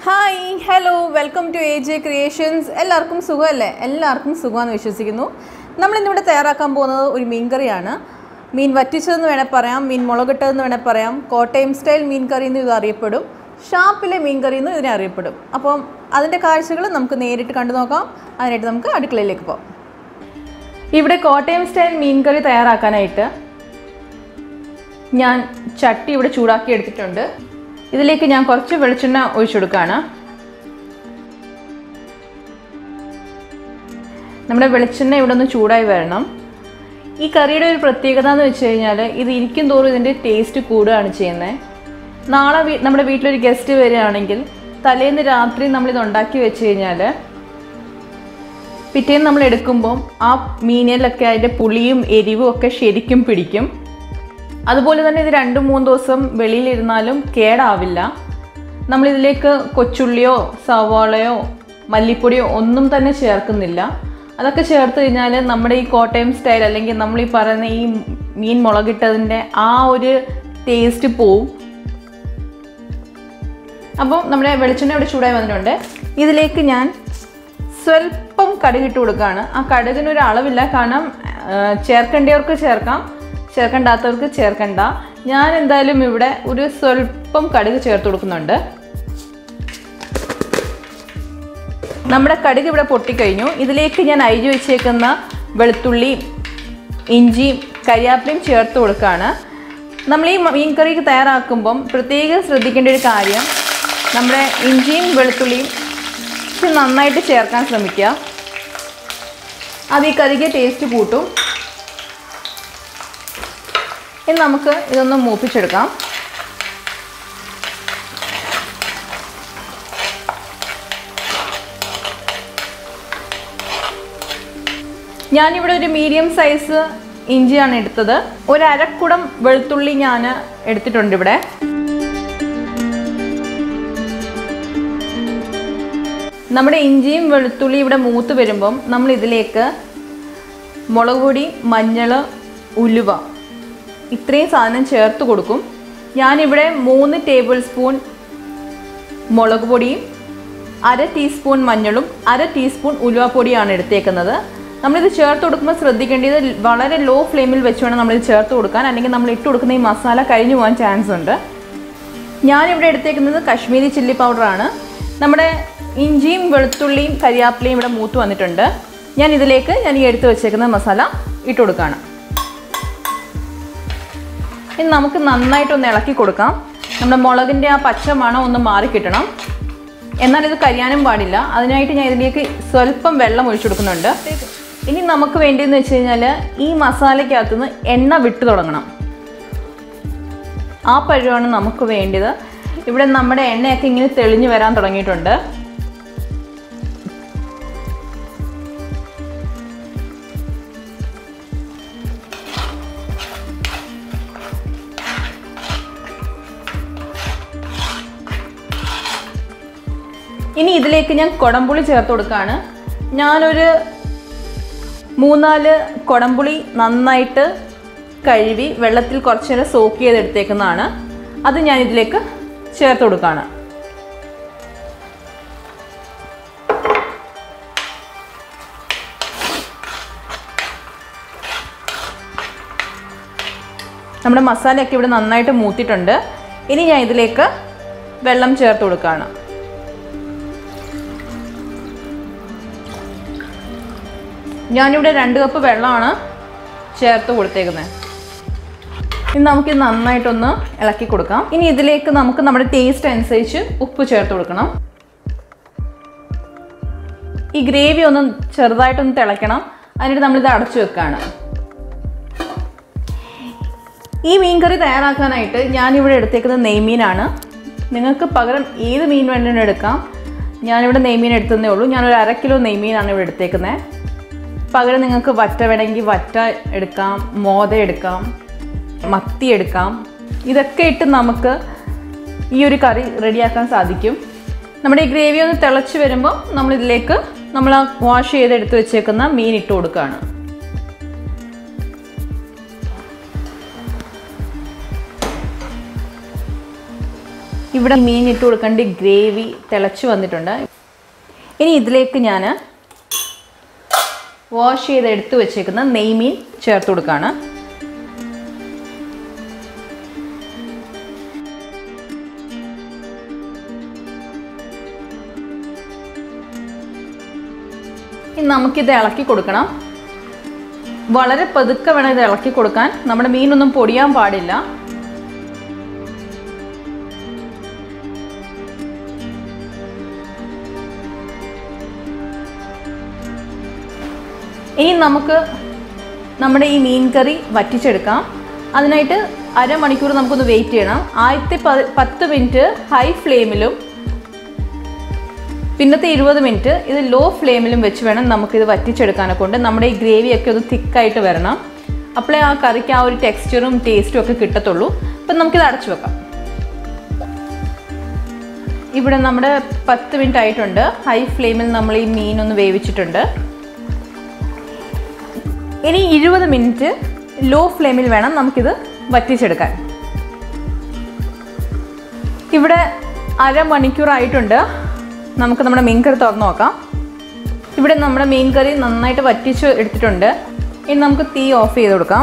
hi hello welcome to A J creations എല്ലാവർക്കും സുഖമല്ലേ എല്ലാവർക്കും സുഖമാണെന്ന് വിശ്വസിക്കുന്നു നമ്മളിന്നിവിടെ തയ്യാറാക്കാൻ പോകുന്നത് ഒരു മീൻ കറിയാണ് മീൻ വറ്റിച്ചതെന്ന് വേണേൽ പറയാം മീൻ മുളകിട്ടതെന്ന് വേണേൽ പറയാം കോട്ടയം സ്റ്റൈൽ മീൻ കറി എന്ന് ഇത് അറിയപ്പെടും ഷാപ്പിലെ മീൻ കറി എന്ന് ഇതിനെ അറിയപ്പെടും അപ്പം അതിൻ്റെ കാഴ്ചകൾ നമുക്ക് നേരിട്ട് കണ്ടു നോക്കാം അതിനായിട്ട് നമുക്ക് അടുക്കളയിലേക്ക് പോകാം ഇവിടെ കോട്ടയം സ്റ്റൈൽ മീൻ കറി തയ്യാറാക്കാനായിട്ട് ഞാൻ ചട്ടി ഇവിടെ ചൂടാക്കി എടുത്തിട്ടുണ്ട് ഇതിലേക്ക് ഞാൻ കുറച്ച് വെളിച്ചെണ്ണ ഒഴിച്ചു കൊടുക്കുകയാണ് നമ്മുടെ വെളിച്ചെണ്ണ ഇവിടെ ഒന്ന് ചൂടായി വരണം ഈ കറിയുടെ ഒരു പ്രത്യേകത എന്ന് വെച്ച് കഴിഞ്ഞാൽ ഇത് ഇരിക്കും തോറും ഇതിൻ്റെ ടേസ്റ്റ് കൂടുകയാണ് ചെയ്യുന്നത് നാളെ വീ നമ്മുടെ വീട്ടിലൊരു ഗസ്റ്റ് വരികയാണെങ്കിൽ തലേന്ന് രാത്രി നമ്മളിത് ഉണ്ടാക്കി വെച്ച് കഴിഞ്ഞാൽ പിറ്റേന്ന് നമ്മൾ എടുക്കുമ്പം ആ മീനിലൊക്കെ അതിൻ്റെ പുളിയും എരിവും ഒക്കെ ശരിക്കും പിടിക്കും അതുപോലെ തന്നെ ഇത് രണ്ട് മൂന്ന് ദിവസം വെളിയിലിരുന്നാലും കേടാവില്ല നമ്മളിതിലേക്ക് കൊച്ചുള്ളിയോ സവാളയോ മല്ലിപ്പൊടിയോ ഒന്നും തന്നെ ചേർക്കുന്നില്ല അതൊക്കെ ചേർത്ത് കഴിഞ്ഞാൽ നമ്മുടെ ഈ കോട്ടയം സ്റ്റൈൽ അല്ലെങ്കിൽ നമ്മൾ ഈ പറയുന്ന ഈ മീൻ മുളകിട്ടതിൻ്റെ ആ ഒരു ടേസ്റ്റ് പോവും അപ്പോൾ നമ്മുടെ വെളിച്ചെണ്ണ ഇവിടെ ചൂടായി വന്നിട്ടുണ്ട് ഇതിലേക്ക് ഞാൻ സ്വല്പം കടുകിട്ട് കൊടുക്കുകയാണ് ആ കടുകിനൊരു അളവില്ല കാരണം ആ, ചേർക്കേണ്ടവർക്ക് ചേർക്കാം ചേർക്കണ്ടാത്തവർക്ക് ചേർക്കണ്ട ഞാൻ എന്തായാലും ഇവിടെ ഒരു സ്വല്പം കടുക് ചേർത്ത് കൊടുക്കുന്നുണ്ട് നമ്മുടെ കടുക് ഇവിടെ പൊട്ടിക്കഴിഞ്ഞു ഇതിലേക്ക് ഞാൻ അരിഞ്ഞു വെച്ചേക്കുന്ന വെളുത്തുള്ളി ഇഞ്ചിയും കരിയാപ്പിലയും ചേർത്ത് കൊടുക്കുകയാണ് നമ്മൾ ഈ മീൻ കറി തയ്യാറാക്കുമ്പം പ്രത്യേകം ശ്രദ്ധിക്കേണ്ട ഒരു കാര്യം നമ്മുടെ ഇഞ്ചിയും വെളുത്തുള്ളിയും ഇച്ചിരി നന്നായിട്ട് ചേർക്കാൻ ശ്രമിക്കുക അത് ഈ കറിക്ക് ടേസ്റ്റ് കൂട്ടും ഇനി നമുക്ക് ഇതൊന്ന് മൂപ്പിച്ചെടുക്കാം ഞാനിവിടെ ഒരു മീഡിയം സൈസ് ഇഞ്ചിയാണ് എടുത്തത് ഒരു അരക്കുടം വെളുത്തുള്ളി ഞാൻ എടുത്തിട്ടുണ്ട് ഇവിടെ നമ്മുടെ ഇഞ്ചിയും വെളുത്തുള്ളി ഇവിടെ മൂത്ത് വരുമ്പം നമ്മൾ ഇതിലേക്ക് മുളക് പൊടി മഞ്ഞൾ ഉലുവ ഇത്രയും സാധനം ചേർത്ത് കൊടുക്കും ഞാനിവിടെ മൂന്ന് ടേബിൾ സ്പൂൺ മുളക് പൊടിയും അര ടീസ്പൂൺ മഞ്ഞളും അര ടീസ്പൂൺ ഉലുവപ്പൊടിയാണ് എടുത്തേക്കുന്നത് നമ്മളിത് ചേർത്ത് കൊടുക്കുമ്പോൾ ശ്രദ്ധിക്കേണ്ടത് വളരെ ലോ ഫ്ലെയിമിൽ വെച്ച് വേണം നമ്മളിത് ചേർത്ത് കൊടുക്കാൻ അല്ലെങ്കിൽ നമ്മൾ ഇട്ട് കൊടുക്കുന്ന ഈ മസാല കഴിഞ്ഞു പോകാൻ ചാൻസ് ഉണ്ട് ഞാനിവിടെ എടുത്തേക്കുന്നത് കശ്മീരി ചില്ലി പൗഡറാണ് നമ്മുടെ ഇഞ്ചിയും വെളുത്തുള്ളിയും കരിയാപ്പിലയും ഇവിടെ മൂത്ത് വന്നിട്ടുണ്ട് ഞാൻ ഇതിലേക്ക് ഞാൻ ഈ എടുത്ത് വെച്ചേക്കുന്ന മസാല ഇട്ട് കൊടുക്കുകയാണ് ഇനി നമുക്ക് നന്നായിട്ടൊന്ന് ഇളക്കി കൊടുക്കാം നമ്മുടെ മുളകിൻ്റെ ആ പച്ച മണം ഒന്ന് മാറിക്കിട്ടണം എന്നാൽ ഇത് കരിയാനും പാടില്ല അതിനായിട്ട് ഞാൻ ഇതിലേക്ക് സ്വല്പം വെള്ളം ഒഴിച്ചു കൊടുക്കുന്നുണ്ട് ഇനി നമുക്ക് വേണ്ടിയെന്ന് വെച്ച് കഴിഞ്ഞാൽ ഈ മസാലയ്ക്കകത്തുനിന്ന് എണ്ണ വിട്ടു തുടങ്ങണം ആ പരുവാണ് നമുക്ക് വേണ്ടത് ഇവിടെ നമ്മുടെ എണ്ണയൊക്കെ ഇങ്ങനെ തെളിഞ്ഞു വരാൻ തുടങ്ങിയിട്ടുണ്ട് ഇനി ഇതിലേക്ക് ഞാൻ കുടംപുളി ചേർത്ത് കൊടുക്കുകയാണ് ഞാനൊരു മൂന്നാല് കുടംപുളി നന്നായിട്ട് കഴുകി വെള്ളത്തിൽ കുറച്ച് നേരം സോക്ക് ചെയ്തെടുത്തേക്കുന്നതാണ് അത് ഞാൻ ഇതിലേക്ക് ചേർത്ത് കൊടുക്കുകയാണ് നമ്മുടെ മസാലയൊക്കെ ഇവിടെ നന്നായിട്ട് മൂത്തിട്ടുണ്ട് ഇനി ഞാൻ ഇതിലേക്ക് വെള്ളം ചേർത്ത് കൊടുക്കുകയാണ് ഞാനിവിടെ രണ്ട് കപ്പ് വെള്ളമാണ് ചേർത്ത് കൊടുത്തേക്കുന്നത് ഇനി നമുക്ക് ഇത് നന്നായിട്ടൊന്ന് ഇളക്കി കൊടുക്കാം ഇനി ഇതിലേക്ക് നമുക്ക് നമ്മുടെ ടേസ്റ്റ് അനുസരിച്ച് ഉപ്പ് ചേർത്ത് കൊടുക്കണം ഈ ഗ്രേവി ഒന്ന് ചെറുതായിട്ടൊന്ന് തിളയ്ക്കണം അതിനിട്ട് നമ്മളിത് അടച്ചു വെക്കുകയാണ് ഈ മീൻ കറി തയ്യാറാക്കാനായിട്ട് ഞാനിവിടെ എടുത്തേക്കുന്നത് നെയ്മീനാണ് നിങ്ങൾക്ക് പകരം ഏത് മീൻ വേണമെങ്കിലും എടുക്കാം ഞാനിവിടെ നെയ്മീൻ എടുത്തതേ ഉള്ളൂ ഞാനൊരു അര കിലോ നെയ്മീനാണ് ഇവിടെ എടുത്തേക്കുന്നത് പകരം നിങ്ങൾക്ക് വറ്റ വേണമെങ്കിൽ വറ്റ എടുക്കാം മോത എടുക്കാം മത്തി എടുക്കാം ഇതൊക്കെ ഇട്ട് നമുക്ക് ഈ ഒരു കറി റെഡിയാക്കാൻ സാധിക്കും നമ്മുടെ ഈ ഗ്രേവി ഒന്ന് തിളച്ച് വരുമ്പോൾ നമ്മളിതിലേക്ക് നമ്മൾ ആ വാഷ് ചെയ്ത് എടുത്ത് വെച്ചേക്കുന്ന മീൻ ഇട്ട് കൊടുക്കുകയാണ് ഇവിടെ മീൻ ഇട്ട് കൊടുക്കേണ്ട ഗ്രേവി തിളച്ച് വന്നിട്ടുണ്ട് ഇനി ഇതിലേക്ക് ഞാൻ വാഷ് ചെയ്ത് എടുത്ത് വെച്ചേക്കുന്ന നെയ്മീൻ ചേർത്ത് കൊടുക്കുകയാണ് ഇനി നമുക്കിത് ഇളക്കി കൊടുക്കണം വളരെ പതുക്കെ വേണം ഇത് ഇളക്കി കൊടുക്കാൻ നമ്മുടെ മീനൊന്നും പൊടിയാൻ പാടില്ല ഇനി നമുക്ക് നമ്മുടെ ഈ മീൻ കറി വറ്റിച്ചെടുക്കാം അതിനായിട്ട് അരമണിക്കൂർ നമുക്കൊന്ന് വെയിറ്റ് ചെയ്യണം ആദ്യത്തെ പ- പത്ത് മിനിറ്റ് ഹൈ ഫ്ലെയിമിലും പിന്നത്തെ ഇരുപത് മിനിറ്റ് ഇത് ലോ ഫ്ലെയിമിലും വെച്ച് വേണം നമുക്കിത് വറ്റിച്ചെടുക്കാനെ കൊണ്ട് നമ്മുടെ ഈ ഗ്രേവിയൊക്കെ ഒന്ന് തിക്കായിട്ട് വരണം അപ്പോഴേ ആ കറിക്ക് ആ ഒരു ടെക്സ്ചറും ടേസ്റ്റും ഒക്കെ കിട്ടത്തുള്ളൂ അപ്പം നമുക്കിത് അടച്ചു വെക്കാം ഇവിടെ നമ്മുടെ പത്ത് മിനിറ്റ് ആയിട്ടുണ്ട് ഹൈ ഫ്ലെയിമിൽ നമ്മൾ ഈ മീനൊന്ന് വേവിച്ചിട്ടുണ്ട് ഇനി ഇരുപത് മിനിറ്റ് ലോ ഫ്ലെയിമിൽ വേണം നമുക്കിത് വറ്റിച്ചെടുക്കാൻ ഇവിടെ അരമണിക്കൂറായിട്ടുണ്ട് നമുക്ക് നമ്മുടെ മീൻ കറി തുറന്ന് നോക്കാം ഇവിടെ നമ്മുടെ മീൻ കറി നന്നായിട്ട് വറ്റിച്ച് എടുത്തിട്ടുണ്ട് ഇനി നമുക്ക് തീ ഓഫ് ചെയ്ത് കൊടുക്കാം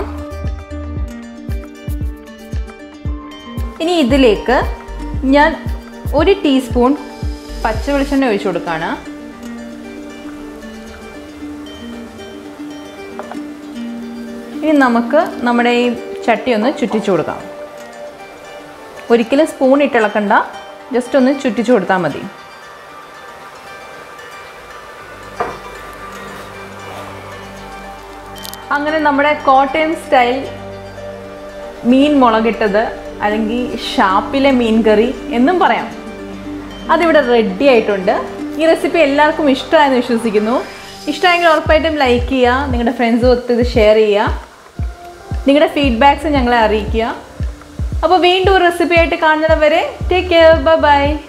ഇനി ഇതിലേക്ക് ഞാൻ ഒരു ടീസ്പൂൺ പച്ച വെളിച്ചെണ്ണ ഒഴിച്ചു കൊടുക്കുകയാണ് ഇനി നമുക്ക് നമ്മുടെ ഈ ചട്ടി ഒന്ന് ചുറ്റിച്ചു കൊടുക്കാം ഒരിക്കലും സ്പൂൺ ഇട്ടിളക്കണ്ട ജസ്റ്റ് ഒന്ന് ചുറ്റിച്ചു കൊടുത്താൽ മതി അങ്ങനെ നമ്മുടെ കോട്ടയം സ്റ്റൈൽ മീൻ മുളകിട്ടത് അല്ലെങ്കിൽ ഷാപ്പിലെ മീൻ കറി എന്നും പറയാം അതിവിടെ റെഡി ആയിട്ടുണ്ട് ഈ റെസിപ്പി എല്ലാവർക്കും ഇഷ്ടമായെന്ന് വിശ്വസിക്കുന്നു ഇഷ്ടമായെങ്കിൽ ഉറപ്പായിട്ടും ലൈക്ക് ചെയ്യുക നിങ്ങളുടെ ഫ്രണ്ട്സും ഒത്ത് ഇത് ഷെയർ ചെയ്യുക നിങ്ങളുടെ ഫീഡ്ബാക്ക്സ് ഞങ്ങളെ അറിയിക്കുക അപ്പോൾ വീണ്ടും ഒരു റെസിപ്പി ആയിട്ട് കാണുന്നത് വരെ ടേക്ക് കെയർ ബൈ ബൈ